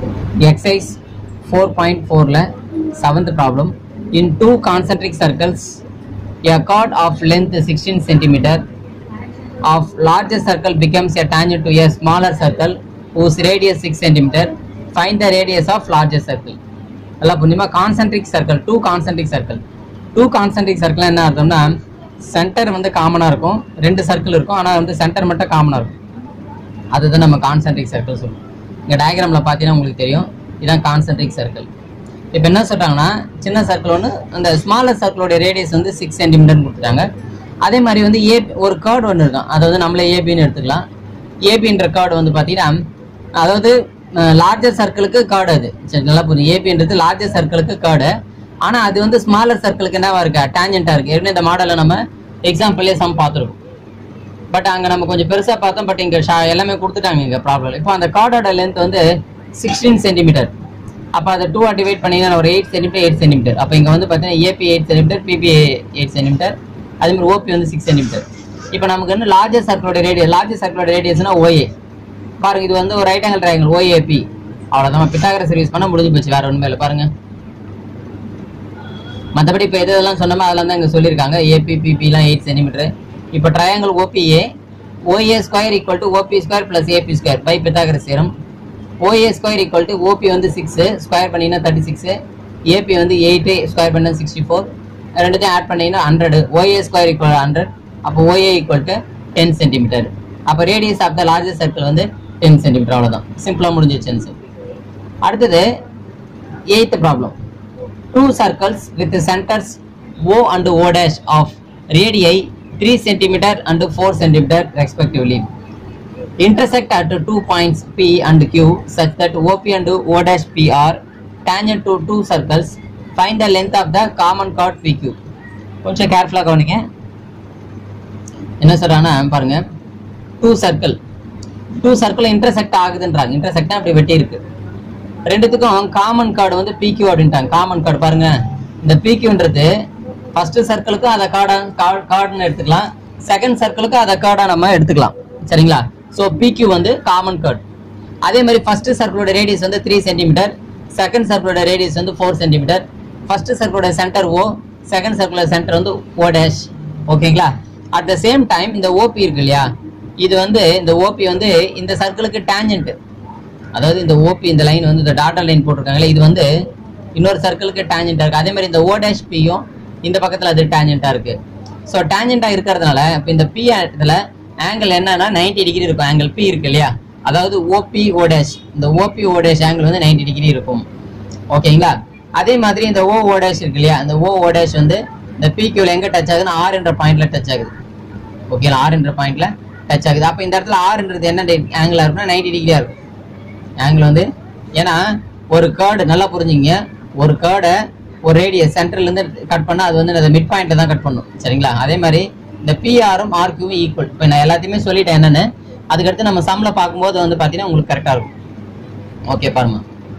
exercise 4.4 ல seventh problem in two concentric circles a chord of length 16 centimeter of larger circle becomes a tangent to a smaller circle whose radius 6 centimeter find the radius of larger circle நல்லா புரியுமா concentric circle two concentric circle two concentric circle என்ன அர்த்தம்னா centre வந்து காமனாக இருக்கும் ரெண்டு circle இருக்கும் ஆனால் வந்து சென்டர் மட்டும் காமனாக இருக்கும் அதுதான் நம்ம கான்சென்ட்ரிக் சர்க்கிள் சொல்லுவோம் இங்கே டயக்ராமில் பார்த்தீங்கன்னா உங்களுக்கு தெரியும் இதான் கான்சென்ட்ரிக் சர்க்கிள் இப்போ என்ன சொல்கிறாங்கன்னா சின்ன சர்க்கிள் ஒன்று அந்த ஸ்மாலர் சர்க்கிளோட ரேடியஸ் வந்து சிக்ஸ் சென்டிமீட்டர்னு கொடுத்துட்டாங்க அதே மாதிரி வந்து ஏ ஒரு கேர்டு ஒன்று இருக்கும் அதாவது நம்மளே ஏபின்னு எடுத்துக்கலாம் ஏபின்ற கேர்டு வந்து பார்த்தீங்கன்னா அதாவது லார்ஜர் சர்க்கிளுக்கு கேர்டு அது சரி நல்லா புரியும் ஏபின்றது லார்ஜர் சர்க்கிளுக்கு கேர்டு ஆனால் அது வந்து ஸ்மாலர் சர்க்கிளுக்கு என்னவா இருக்கா டேஞ்சென்ட்டாக இருக்குது ஏற்கனவே இந்த மாடலை நம்ம எக்ஸாம்பிளே சம் பார்த்துருக்கோம் பட் அங்கே நம்ம கொஞ்சம் பெருசாக பார்த்தோம் பட் இங்கே ஷா எல்லாமே கொடுத்துட்டாங்க இங்கே ப்ராப்ளம் இப்போ அந்த கார்டோட லென்த் வந்து சிக்ஸ்டீன் சென்டிமீட்டர் அப்போ அதை டூ டிவைட் பண்ணிங்கன்னா ஒரு எயிட் சென்டிமீட்டர் எயிட் சென்டிமீட்டர் அப்போ இங்கே வந்து பார்த்தீங்கன்னா AB eight centimetre BP eight centimetre அதே மாதிரி ஓபி வந்து சிக்ஸ் சென்டிமீட்டர் இப்போ நமக்கு வந்து லார்ஜர் சர்க்கிளோட ரேடியஸ் லார்ஜர் சர்க்கிளோட ரேடியஸ்னா ஓஏ பாருங்க இது வந்து ஒரு ரைட் ஆங்கிள் ட்ரையாங்கிள் ஓஏபி அவ்வளோதான் பிட்டாகர சர்வீஸ் பண்ண முடிஞ்சு போச்சு வேற ஒன்றுமே இல்லை பாருங்க மற்றபடி இப்போ எது எதெல்லாம் சொன்னோமோ அதெல்லாம் தான் இங்கே சொல்லியிருக்காங்க ஏபி பிபிலாம் எயிட் சென்டிமீட்டர் இப்போ triangle OPA OA square equal to OP square plus AB square by Pythagoras theorem OA square equal to OP வந்து சிக்ஸு ஸ்கொயர் பண்ணிங்கன்னா தேர்ட்டி சிக்ஸு ஏபி வந்து எயிட்டு ஸ்கொயர் பண்ணா சிக்ஸ்டி ஃபோர் ரெண்டுத்தையும் add பண்ணீங்கன்னா hundred OA square equal hundred அப்போ OA equal to ten centimetre அப்போ radius of the largest circle வந்து ten centimetre அவ்வளோதான் சிம்பிளாக முடிஞ்சிச்சு ஆன்சர் அடுத்தது eighth problem two circles with centers O and O dash of radii 3 cm and 4 cm respectively. Intersect at two points P and Q such that OP and O dash P are tangent to two circles. Find the length of the common chord PQ. கொஞ்சம் கேர்ஃபுல்லாக கவனிங்க என்ன சொல்றாங்கன்னா பாருங்க two circle two circle intersect ஆகுதுன்றாங்க intersect அப்படி வெட்டி இருக்கு ரெண்டுத்துக்கும் காமன் கார்டு வந்து பிக்யூ அப்படின்ட்டாங்க காமன் கார்டு பாருங்க இந்த பிக்யூன்றது ஃபர்ஸ்ட் சர்க்கிளுக்கு அதை கார்டா கார்டுன்னு எடுத்துக்கலாம் செகண்ட் சர்க்கிளுக்கு அதை கார்டா நம்ம எடுத்துக்கலாம் சரிங்களா ஸோ பிக்யூ வந்து காமன் கார்டு அதே மாதிரி ஃபர்ஸ்ட் சர்க்கிளோட ரேடியஸ் வந்து த்ரீ சென்டிமீட்டர் செகண்ட் சர்க்கிளோட ரேடியஸ் வந்து ஃபோர் சென்டிமீட்டர் ஃபர்ஸ்ட் சர்க்கிளோட சென்டர் ஓ செகண்ட் சர்க்கிளோட சென்டர் வந்து ஓ டேஷ் ஓகேங்களா அட் த சேம் டைம் இந்த ஓபி இருக்கு இல்லையா இது வந்து இந்த ஓபி வந்து இந்த சர்க்கிளுக்கு டேஞ்சன்ட் அதாவது இந்த ஓபி இந்த லைன் வந்து இந்த டாட்டா லைன் போட்டிருக்காங்களே இது வந்து இன்னொரு சர்க்கிளுக்கு டேஞ்சென்ட்டாக இருக்குது அதே மாதிரி இந்த ஓ டேஷ் பியும் இந்த பக்கத்தில் அது டேஞ்சென்ட்டாக இருக்குது ஸோ டேஞ்சென்ட்டாக இருக்கிறதுனால இப்போ இந்த பி இடத்துல ஆங்கிள் என்னன்னா 90 டிகிரி இருக்கும் ஆங்கிள் பி இருக்கு இல்லையா அதாவது ஓபி ஓ டேஷ் இந்த ஓபி ஓ டேஷ் ஆங்கிள் வந்து 90 டிகிரி இருக்கும் ஓகேங்களா அதே மாதிரி இந்த ஓ ஓ டேஷ் இருக்கு இல்லையா இந்த ஓ ஓ டேஷ் வந்து இந்த பிக்யூல எங்க டச் ஆகுதுன்னா ஆர் என்ற பாயிண்ட்ல டச் ஆகுது ஓகேங்களா ஆர் என்ற பாயிண்ட்ல டச் ஆகுது அப்போ இந்த இடத்துல ஆர்ன்றது என்ன ஆங்கிளா இருக்குன்னா 90 டிகிரியா இருக்கும் ஆங்கிள் வந்து ஏன்னா ஒரு கேர்டு நல்லா புரிஞ்சுங்க ஒரு கேர்டை ஒரு ரேடியஸ் சென்டர்ல இருந்து கட் பண்ணா அது வந்து மிட் பாயிண்ட்ல தான் கட் பண்ணும் சரிங்களா அதே மாதிரி இந்த பிஆரும் ஆர்கியூவும் ஈக்குவல் இப்போ நான் எல்லாத்தையுமே சொல்லிட்டேன் என்னன்னு அதுக்கடுத்து நம்ம சம்ல பார்க்கும்போது வந்து பார்த்தீங்கன்னா உங்களுக்கு கரெக்டாக இருக்கும் ஓகே பாருங்க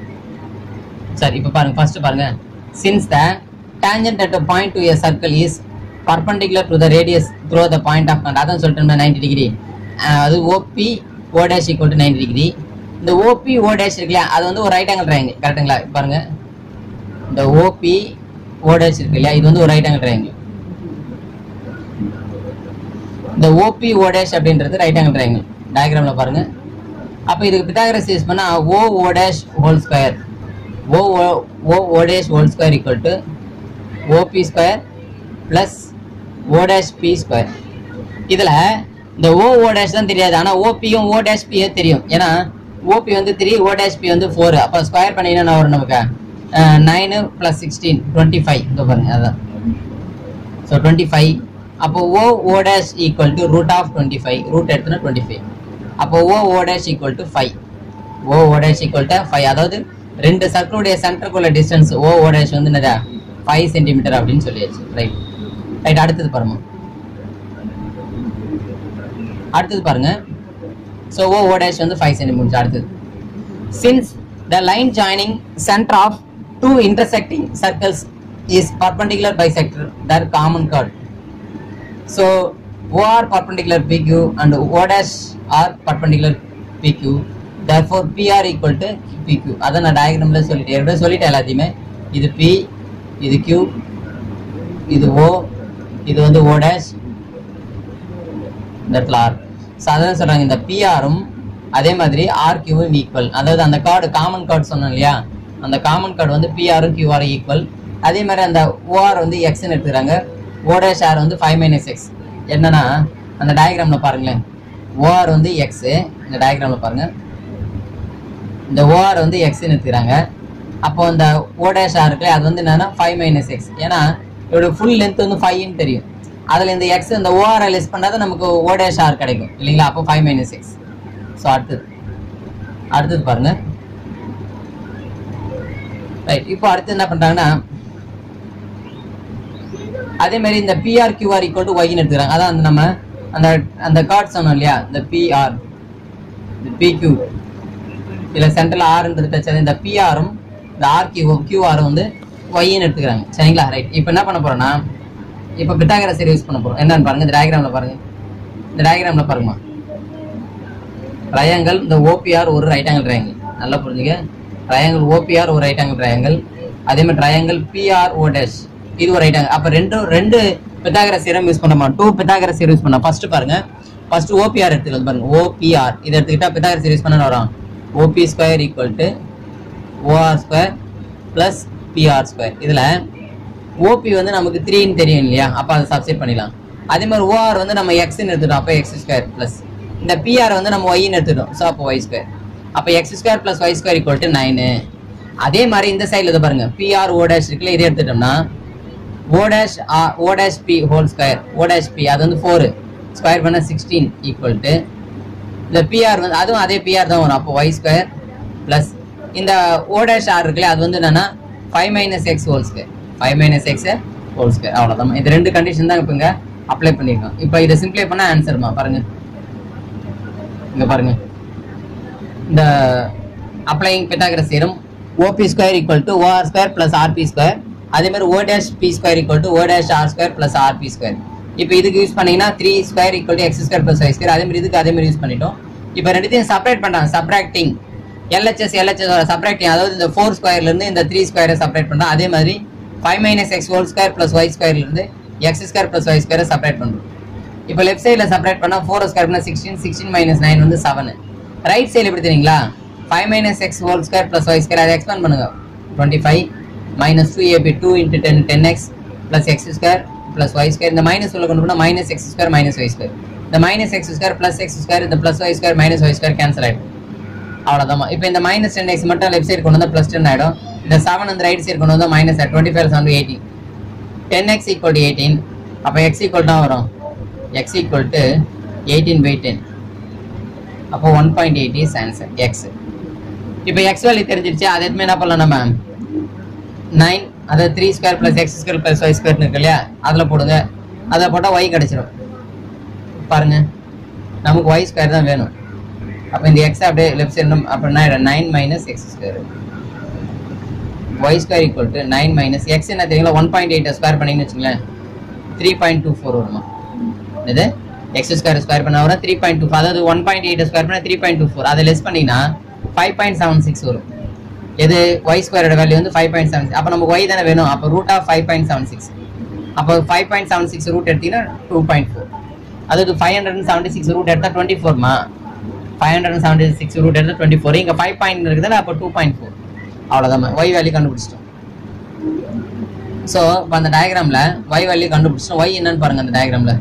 சரி இப்போ பாருங்க ஃபர்ஸ்ட் பாருங்க since the tangent at a point to a circle is perpendicular to the radius through the point of contact அதான் சொல்லிட்டோம்னா 90 டிகிரி அது OP O dash equal to ninety degree இந்த ஓபி ஓ டேஷ் இருக்கு இல்லையா அது வந்து ஒரு ரைட் ஆங்கிள் ட்ரையாங்கிள் கரெக்டுங்களா பாருங்க இந்த ஓபி ஓ டேஷ் இருக்கு இல்லையா இது வந்து ஒரு ரைட் ஆங்கிள் ட்ரையாங்கிள் இந்த ஓபி ஓ டேஷ் அப்படின்றது ரைட் ஆங்கிள் ட்ரையாங்கிள் டயக்ராம்ல பாருங்க அப்போ இதுக்கு பித்தாகரஸ் யூஸ் பண்ணா O O dash whole square O O O dash whole square equal to OP square plus O dash P square இதில் இந்த ஓ O dash தான் தெரியாது ஆனால் ஓபியும் ஓ டேஷ் பியும் தெரியும் ஏன்னா ஓபி வந்து த்ரீ ஓ டேஷ் பி வந்து ஃபோர் அப்போ ஸ்கொயர் பண்ணிங்கன்னா என்ன வரும் நமக்கு nine plus sixteen twenty five இதோ பாருங்க அதான் ஸோ டுவெண்ட்டி ஃபைவ் அப்போ O O dash equal to root of twenty five root எடுத்துனா டுவெண்ட்டி ஃபைவ் அப்போ O O dash equal to five O O dash equal to five அதாவது ரெண்டு சர்க்கிளுடைய சென்டருக்குள்ள distance ஓ O dash வந்து என்னதா ஃபைவ் சென்டிமீட்டர் அப்படின்னு சொல்லியாச்சு right right அடுத்தது பாருங்க அடுத்தது பாருங்க ஸோ ஓ ஓ டேஷ் வந்து ஃபைவ் சென்டிமீட்டர் அடுத்தது since the line joining centre of two intersecting circles is perpendicular bisector the common chord So OR perpendicular PQ and O dash are perpendicular PQ. therefore pr equal to pq அதை நான் டயக்ராம்ல சொல்லிட்டேன் ஏற்கனவே சொல்லிட்டேன் எல்லாத்தையுமே இது p இது q இது o இது வந்து o dash இந்த இடத்துல ஆர் ஸோ அதான் சொல்றாங்க இந்த பிஆரும் அதே மாதிரி ஆர் கியூவும் ஈக்குவல் அதாவது அந்த கார்டு காமன் கார்டு சொன்னோம் இல்லையா அந்த காமன் கார்டு வந்து பிஆரும் கியூஆரும் ஈக்குவல் அதே மாதிரி அந்த ஓஆர் வந்து எக்ஸ்ன்னு எடுத்துக்கிறாங்க ஓடேஷ் ஆர் வந்து ஃபைவ் மைனஸ் எக்ஸ் என்னன்னா அந்த டயக்ராம்ல பாருங்களேன் ஓஆர் வந்து எக்ஸ் இந்த டயக்ராம்ல பாருங்க இந்த ஓஆர் வந்து எக்ஸ்ன்னு எடுத்துக்கிறாங்க அப்போ அந்த ஓடேஷ் ஆர் இருக்குல்ல அது வந்து என்னன்னா ஃபைவ் மைனஸ் எக்ஸ் ஏன்னா இதோட ஃபுல் லென்த் வந்து ஃபைவ்னு தெரியும் அதுல இந்த எக்ஸ் இந்த ஓஆர் லெஸ் பண்ணாதான் நமக்கு ஓடேஷ் ஆர் கிடைக்கும் இல்லைங்களா அப்போ ஃபைவ் மைனஸ் எக்ஸ் ஸோ அடுத்தது அடுத்தது பாருங்க ரைட் இப்போ அடுத்து என்ன பண்றாங்கன்னா அதே மாதிரி இந்த பிஆர் கியூஆர் ஈக்குவல் டு ஒய்னு எடுத்துக்கிறாங்க அதான் அந்த நம்ம அந்த அந்த கார்டு சொன்னோம் இல்லையா இந்த பிஆர் இந்த பிக்யூ இதுல சென்ட்ரல் ஆர்ன்றது டச் இந்த பிஆரும் இந்த ஆர் கியூ கியூஆரும் வந்து ஒய்னு எடுத்துக்கிறாங்க சரிங்களா ரைட் இப்போ என்ன பண்ண போறோம்னா இப்போ பித்தாகரஸ் யூஸ் பண்ண போறோம் என்னன்னு பாருங்க இந்த டயக்ராம்ல பாருங்க இந்த டயக்ராம்ல பாருங்கம்மா ட்ரையாங்கிள் இந்த ஓபிஆர் ஒரு ரைட் ஆங்கிள் ட்ரையாங்கிள் நல்லா புரிஞ்சுங்க ட்ரையாங்கிள் ஓபிஆர் ஒரு ரைட் ஆங்கிள் ட்ரையாங்கிள் அதே மாதிரி ட்ரையாங்கிள் பிஆர் ஓ டேஷ் இது ஒரு ரைட் ஆங்கிள் அப்போ ரெண்டு ரெண்டு பித்தாகரஸ் சீரம் யூஸ் பண்ண டூ பித்தாகரஸ் சீரம் யூஸ் பண்ண ஃபர்ஸ்ட் பாருங்க ஃபர்ஸ்ட் ஓபிஆர் எடுத்துக்கலாம் பாருங்க ஓபிஆர் இதை எடுத்துக்கிட்டா பித்தாகரஸ் யூஸ் பண்ண வரும் OP square equal to OR square plus PR square இதில் ஓபி வந்து நமக்கு த்ரீன்னு தெரியும் இல்லையா அப்போ அதை சப்ஸ்டிட் பண்ணிடலாம் அதே மாதிரி ஓஆர் வந்து நம்ம எக்ஸ்ன்னு எடுத்துட்டோம் அப்போ எக்ஸ் ஸ்கொயர் ப்ளஸ் இந்த பிஆர் வந்து நம்ம ஒய்ன்னு எடுத்துட்டோம் ஸோ அப்போ ஒய் ஸ்கொயர் அப்போ X square plus Y square equal to nine அதே மாதிரி இந்த சைடில் இதை பாருங்க பிஆர் ஓ டேஷ் இருக்குல்ல இதை எடுத்துட்டோம்னா O dash O dash P whole square O dash P அது வந்து ஃபோர் ஸ்கொயர் பண்ண சிக்ஸ்டீன் ஈக்குவல் டு இந்த பிஆர் வந்து அதுவும் அதே பிஆர் தான் வரும் அப்போ ஒய் ஸ்கொயர் ப்ளஸ் இந்த ஓ டேஷ் ஆர் இருக்குல்ல அது வந்து என்னன்னா five minus X whole square five minus X whole square அவ்வளோதான் இது ரெண்டு கண்டிஷன் தான் இப்போ இங்கே அப்ளை பண்ணியிருக்கோம் இப்போ இதை சிம்ப்ளை பண்ணால் ஆன்சர்மா பாருங்க இங்கே பாருங்க இந்த applying Pythagoras theorem OP square equal to OR square plus RP square அதே மாதிரி O dash P square equal to O dash R square plus RP square இப்போ இதுக்கு யூஸ் பண்ணீங்கன்னா three square equal to X square plus Y square அதே மாதிரி இதுக்கு அதே மாதிரி யூஸ் பண்ணிட்டோம் இப்போ ரெண்டுத்தையும் செப்பரேட் பண்ணுறாங்க சப்ராக்டிங் எல்ஹெச்எஸ் எல்ஹெச்எஸ் சப்ராக்டிங் அதாவது இந்த ஃபோர் ஸ்கொயர்ல இருந்து இந்த த்ரீ ஸ்கொயரை செப்பரேட் பண்ணுறோம் அதே மாதிரி five minus X whole square plus Y ஸ்கொயர்ல இருந்து எக்ஸ் ஸ்கொயர் பிளஸ் ஒய் ஸ்கொயரை செப்பரேட் பண்ணுறோம் இப்போ லெஃப்ட் சைடில் செப்பரேட் பண்ணால் ஃபோர் ஸ்கொயர் பண்ணால் சிக்ஸ்டீன் சிக்ஸ்டீன் மைனஸ் நைன் வந்து செவன் ரைட் சைடு எப்படி தெரியுங்களா five minus X whole square plus Y square அதை எக்ஸ்பேண்ட் பண்ணுங்க twenty five minus two AB two into ten ten X plus X square plus Y square இந்த minus உள்ள கொண்டு போனால் minus x square minus y square இந்த minus x square plus X square இந்த plus Y square minus y square cancel ஆகிடும் அவ்வளோதான் இப்போ இந்த மைனஸ் டென் எக்ஸ் மட்டும் லெஃப்ட் சைடு கொண்டு வந்தால் ப்ளஸ் டென் ஆகிடும் இந்த செவன் வந்து ரைட் சைடு கொண்டு வந்தால் minus twenty five seven eighteen ten x equal to eighteen அப்போ எக்ஸ் ஈக்குவல் தான் வரும் x equal to eighteen by ten அப்போ one point eight is answer x இப்போ எக்ஸ் வேல்யூ தெரிஞ்சிருச்சு அது எதுவுமே என்ன பண்ணலாம் நம்ம நைன் அதாவது three square plus X square plus Y square இருக்கு இல்லையா அதில் போடுங்க அதில் போட்டால் ஒய் கிடச்சிரும் பாருங்க நமக்கு ஒய் ஸ்கொயர் தான் வேணும் அப்போ இந்த எக்ஸ் அப்படியே லெஃப்ட் சைடு அப்படின்னா nine minus x square y square equal to nine minus x என்ன தெரியுங்களா ஒன் பாயிண்ட் எயிட் ஸ்கொயர் பண்ணிங்கன்னு வச்சுங்களேன் த்ரீ பாயிண்ட் டூ ஃபோர் வருமா இது எக்ஸ் ஸ்கொயர் ஸ்கொயர் பண்ண வரும் த்ரீ பாயிண்ட் டூ அதாவது ஒன் பாயிண்ட் எயிட் ஸ்கொயர் பண்ண த்ரீ பாயிண்ட் டூ ஃபோர் அதை லெஸ் பண்ணிங்கன்னா ஃபைவ் பாயிண்ட் செவன் சிக்ஸ் வரும் எது ஒய் ஸ்கொயரோட வேல்யூ வந்து ஃபைவ் பாயிண்ட் செவன் அப்போ நமக்கு ஒய் தானே வேணும் அப்போ root of five point seven six அப்போ five point seven six root எடுத்தீங்கன்னா டூ பாயிண்ட் ஃபோர் அதாவது five hundred and seventy six root எடுத்தால் டுவெண்ட்டி ஃபோர்மா five hundred and seventy six root எடுத்தால் டுவெண்ட்டி ஃபோர் இங்கே ஃபைவ் பாயிண்ட் இருக்குதுன்னா அப்போ two point four அவ்வளோதான் ஒய் வேல்யூ கண்டுபிடிச்சிட்டோம் ஸோ இப்போ அந்த டயக்ராமில் ஒய் வேல்யூ கண்டுபிடிச்சிட்டோம் ஒய் என்னன்னு பாருங்க அந்த டயக்ராமில்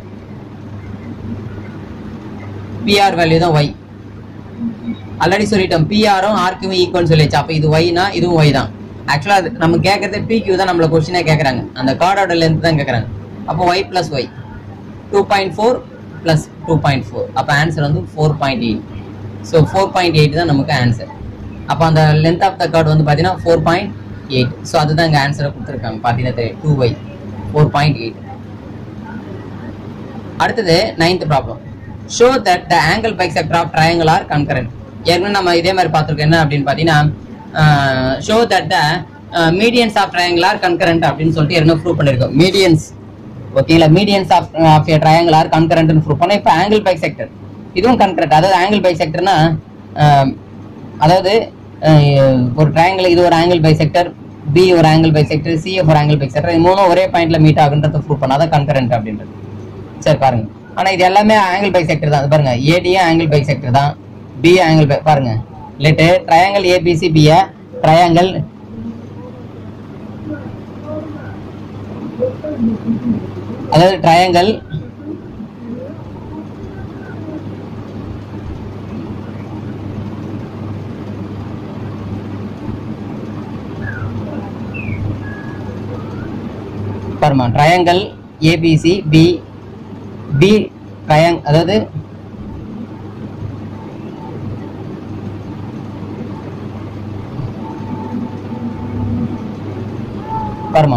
பிஆர் வேல்யூ தான் ஒய் ஆல்ரெடி சொல்லிட்டோம் பிஆரும் ஆர்க்கும் ஈக்குவல் சொல்லியாச்சு அப்போ இது ஒய்னா இதுவும் ஒய் தான் ஆக்சுவலாக அது நம்ம கேட்கறது பிக்யூ தான் நம்மள கொஸ்டினே கேட்குறாங்க அந்த கார்டோட லென்த் தான் கேட்குறாங்க அப்போ y plus y two point four plus two point four அப்போ ஆன்சர் வந்து four point eight so four point eight தான் நமக்கு ஆன்சர் அப்போ அந்த லென்த் ஆஃப் த கார்டு வந்து பார்த்தீங்கன்னா ஃபோர் பாயிண்ட் எயிட் ஸோ அதுதான் இங்கே ஆன்சரை கொடுத்துருக்காங்க பார்த்தீங்கன்னா தெரியும் two y four point eight அடுத்தது ninth problem show that the angle bisector of triangle are concurrent ஏற்கனவே நம்ம இதே மாதிரி பார்த்துருக்கோம் என்ன அப்படின்னு பார்த்தீங்கன்னா show that the medians of triangle are concurrent அப்படின்னு சொல்லிட்டு ஏற்கனவே ப்ரூவ் பண்ணியிருக்கோம் மீடியன்ஸ் ஓகேங்களா medians of of a triangle are கன்கரண்ட்னு ப்ரூவ் பண்ணோம் இப்போ ஆங்கிள் பைசெக்டர் இதுவும் கன்கரண்ட் அதாவது ஆங்கிள் பைசெக்டர்னா அதாவது அஹ், ஒரு ட்ரையாங்கிள் இது ஒரு ஆங்கிள் பை செக்டர் பி ஒரு ஆங்கிள் பை செக்டர் சி ஒரு ஆங்கிள் பை செக்டர் இது மூணும் ஒரே பாயிண்ட்ல மீட் ஆகுன்றத ப்ரூவ் பண்ணாதான் கன்கரண்ட் அப்படின்றது சரி பாருங்க ஆனா இது எல்லாமே ஆங்கிள் பை செக்டர் தான் இது பாருங்க ஏடியும் ஆங்கிள் பை செக்டர் தான் பி ஆங்கிள் பை பாருங்க லெட்டு ட்ரையாங்கிள் ஏபிசி பிய ட்ரையாங்கிள் அதாவது ட்ரையாங்கிள் பாருமா ட்ரையாங்கிள் ஏபிசி பி பி ட்ரையாங் அதாவது பாருமா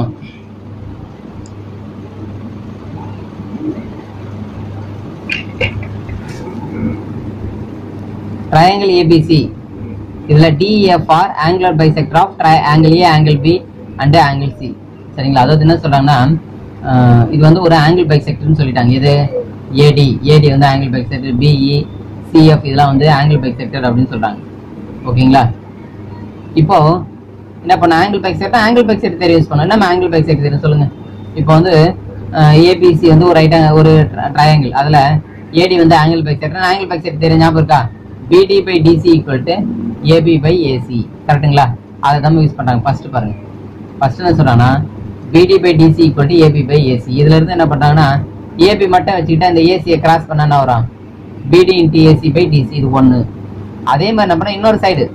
ட்ரையாங்கிள் ஏபிசி இதுல DFR angular bisector of triangle A angle B and angle C சரிங்களா அதாவது என்ன சொல்றாங்கன்னா ஆஹ் இது வந்து ஒரு ஆங்கிள் பைசெக்டர்னு சொல்லிட்டாங்க இது ஏடி ஏடி வந்து ஆங்கிள் பைசெக்டர் பிஇ சிஎஃப் இதெல்லாம் வந்து ஆங்கிள் பைசெக்டர் அப்படின்னு சொல்றாங்க ஓகேங்களா இப்போ என்ன பண்ண ஆங்கிள் பைசெக்டர் ஆங்கிள் பைசெக்டர் தெரிய யூஸ் பண்ணோம் நம்ம ஆங்கிள் பைசெக்டர் தெரியும் சொல்லுங்க இப்போ வந்து ஏபிசி வந்து ஒரு ரைட் ஒரு ட்ரையாங்கிள் அதுல ஏடி வந்து ஆங்கிள் பைசெக்டர் ஆங்கிள் பைசெக்டர் தெரியும் ஞாபகம் இருக்கா BD by DC equal to AB by AC கரெக்ட்டுங்களா அதை தான் யூஸ் பண்றாங்க ஃபர்ஸ்ட் பாருங்க ஃபர்ஸ்ட் என்ன சொல்றாங்கன்னா BD by DC equal to AB by AC இதுல இருந்து என்ன பண்றாங்கன்னா ஏபி மட்டும் வச்சுக்கிட்டு அந்த ஏசியை கிராஸ் பண்ணா என்ன வரும் பிடி இன்டி ஏசி பை டிசி இது ஒண்ணு அதே மாதிரி என்ன பண்ணா இன்னொரு சைடு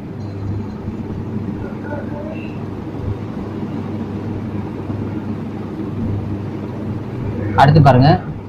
அடுத்து பாருங்க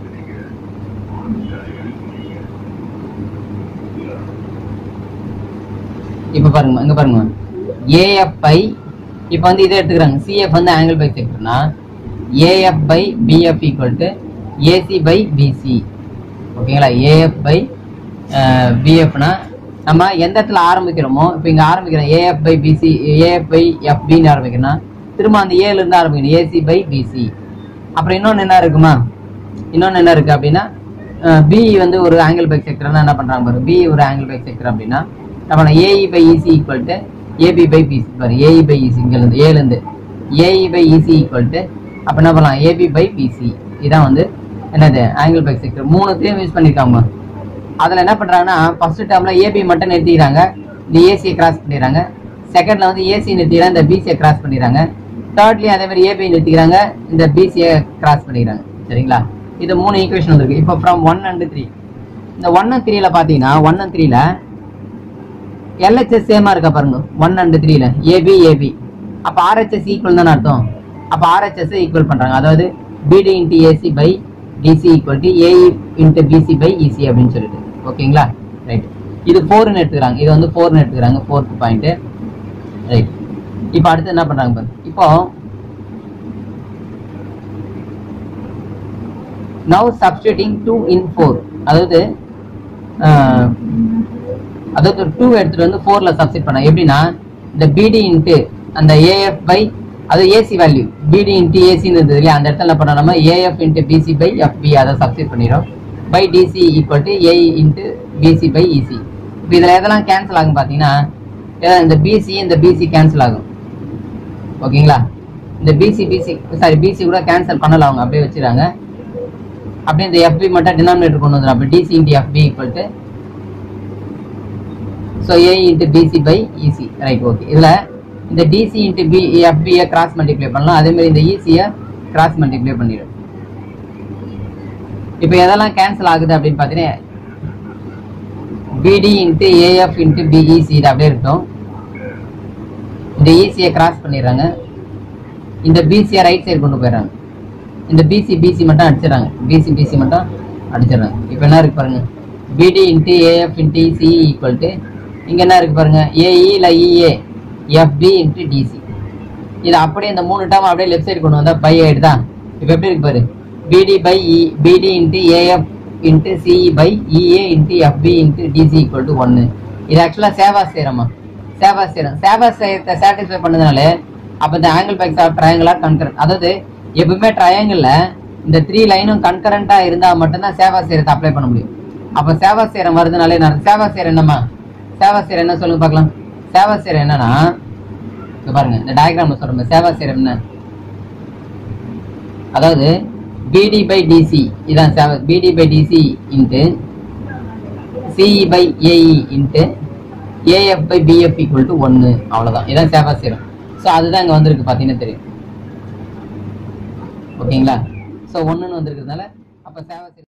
இப்ப பாருங்க இங்க பாருங்க ஏஎஃப்ஐ இப்போ வந்து இதை எடுத்துக்கிறாங்க சிஎஃப் வந்து ஆங்கிள் பை செக்டர்னா AF by BF equal to AC by BC ஓகேங்களா ஏஎஃப் பை பிஎஃப்னா நம்ம எந்த இடத்துல ஆரம்பிக்கிறோமோ இப்போ இங்க ஆரம்பிக்கிறோம் AF by BC AF by எஃபின்னு ஆரம்பிக்கிறோம்னா திரும்ப அந்த ஏல இருந்து ஆரம்பிக்கணும் ஏசி பை பிசி அப்புறம் இன்னொன்னு என்ன இருக்குமா இன்னொன்னு என்ன இருக்கு அப்படின்னா பி வந்து ஒரு ஆங்கிள் பை செக்டர்னா என்ன பண்றாங்க பாரு பி ஒரு ஆங்கிள் பை செக்டர் அப்படின்னா நம்ம AE by EC equal to AB by BC பாரு ஏஇ பை இசி இங்க இருந்து ஏல இருந்து AE by EC equal to அப்ப என்ன பண்ணலாம் ஏபி பை பிசி இதான் வந்து என்னது ஆங்கிள் பை செக்டர் மூணுத்தையும் யூஸ் பண்ணிருக்காங்க அதுல என்ன பண்றாங்கன்னா ஃபர்ஸ்ட் டேர்ம்ல ஏபி மட்டும் நிறுத்திக்கிறாங்க இந்த ஏசியை கிராஸ் பண்ணிடுறாங்க செகண்ட்ல வந்து ஏசி நிறுத்திக்கிறாங்க இந்த பிசியை கிராஸ் பண்ணிடுறாங்க தேர்ட்லயும் அதே மாதிரி ஏபி நிறுத்திக்கிறாங்க இந்த பிசியை கிராஸ் பண்ணிடுறாங்க சரிங்களா இது மூணு ஈக்குவேஷன் வந்திருக்கு இப்போ ஃப்ரம் ஒன் அண்ட் த்ரீ இந்த ஒன் அண்ட் த்ரீல பாத்தீங்கன்னா ஒன் அண்ட் த்ரீல எல்ஹெச்எஸ் சேமா இருக்கா பாருங்க ஒன் அண்ட் த்ரீல ஏபி ஏபி அப்ப ஆர்ஹெச்எஸ் ஈக்குவல் தானே அர்த்தம் அப்ப ஆர்ஹெச்எஸ் ஈக்குவல் பண்றாங்க அதாவது BD into AC by DC equal to AE into BC by EC அப்படின்னு சொல்லிட்டு ஓகேங்களா ரைட் இது ஃபோர்னு எடுத்துக்கிறாங்க இது வந்து ஃபோர்னு எடுத்துக்கிறாங்க ஃபோர்த் பாயிண்ட் ரைட் இப்போ அடுத்து என்ன பண்றாங்க பாருங்க இப்போ now substituting two in four அதாவது ஆஹ், அதாவது டூ எடுத்துட்டு வந்து ஃபோர்ல சப்ஸ்டிட் பண்ண எப்படின்னா இந்த பிடி இன்ட்டு அந்த ஏஎஃப் பை அது ஏசி வேல்யூ பிடி இன்ட்டு ஏசின்னு இருந்தது இல்லையா அந்த இடத்துல என்ன பண்ணோம் நம்ம AF into BC by FB அதை சப்ஸ்டிட் பண்ணிடும் by DC equal to AE into BC by EC இப்போ இதில் எதெல்லாம் கேன்சல் ஆகும் பார்த்தீங்கன்னா ஏதாவது இந்த பிசி இந்த பிசி கேன்சல் ஆகும் ஓகேங்களா இந்த பிசி பிசி சாரி பிசி கூட கேன்சல் பண்ணல அவங்க அப்படியே வச்சிருக்காங்க அப்படியே இந்த எஃபி மட்டும் டினாமினேட்டர் கொண்டு வந்துடும் அப்போ டிசி இன்ட்டு எஃபி equal to so A into BC by EC right okay இதில் இந்த டிசி இன்ட்டு பி எஃபியை கிராஸ் மல்டிப்ளை பண்ணலாம் அதே மாதிரி இந்த இசியை கிராஸ் மல்டிப்ளை பண்ணிடும் இப்போ எதெல்லாம் கேன்சல் ஆகுது அப்படின்னு பார்த்தீங்கன்னா பிடி இன்ட்டு ஏஎஃப் இன்ட்டு பிஇசி இது அப்படியே இருக்கட்டும் இந்த இசியை கிராஸ் பண்ணிடுறாங்க இந்த பிசியை ரைட் சைடு கொண்டு போயிடுறாங்க இந்த பிசி பிசி மட்டும் அடிச்சிடறாங்க பிசி பிசி மட்டும் அடிச்சிடறாங்க இப்போ என்ன இருக்கு பாருங்க BD into AF into C equal to இங்கே என்ன இருக்கு பாருங்க ஏஇ இல்லை இஏ எஃப்பி இன்ட்டு டிசி இது அப்படியே இந்த மூணு டேர்ம் அப்படியே லெஃப்ட் சைடு கொண்டு வந்தா பை ஆயிடுதா இப்போ எப்படி இருக்கு பாரு பிடி by E BD into AF into CE by EA into FB into DC equal to ஒன்று இது ஆக்சுவலாக சேவா சேரமா சேவா சேரம் சேவா சேரத்தை சாட்டிஸ்ஃபை பண்ணதுனால அப்போ இந்த ஆங்கிள் பைக்ஸ் ஆஃப் ட்ரையாங்கிளா கன்கரண்ட் அதாவது எப்பவுமே ட்ரையாங்கிளில் இந்த த்ரீ லைனும் கன்கரண்ட்டாக இருந்தால் மட்டும்தான் சேவா சேரத்தை அப்ளை பண்ண முடியும் அப்போ சேவா சேரம் வருதுனாலே நான் சேவா சேரம் என்னம்மா சேவாசியர் என்ன சொல்லுங்க பார்க்கலாம் சேவாசியர் என்னன்னா இங்க பாருங்க இந்த டயக்ராம்ல சொல்றோம் சேவாசியர் என்ன அதாவது பிடி பை டிசி இதான் Ceva BD by DC into CE by AE into AF by BF equal to ஒன்று அவ்வளோதான் இதான் சேவாசிரம் ஸோ அதுதான் இங்கே வந்திருக்கு பார்த்தீங்கன்னா தெரியும் ஓகேங்களா ஸோ ஒன்றுன்னு வந்திருக்கிறதுனால அப்போ சேவாசிரம்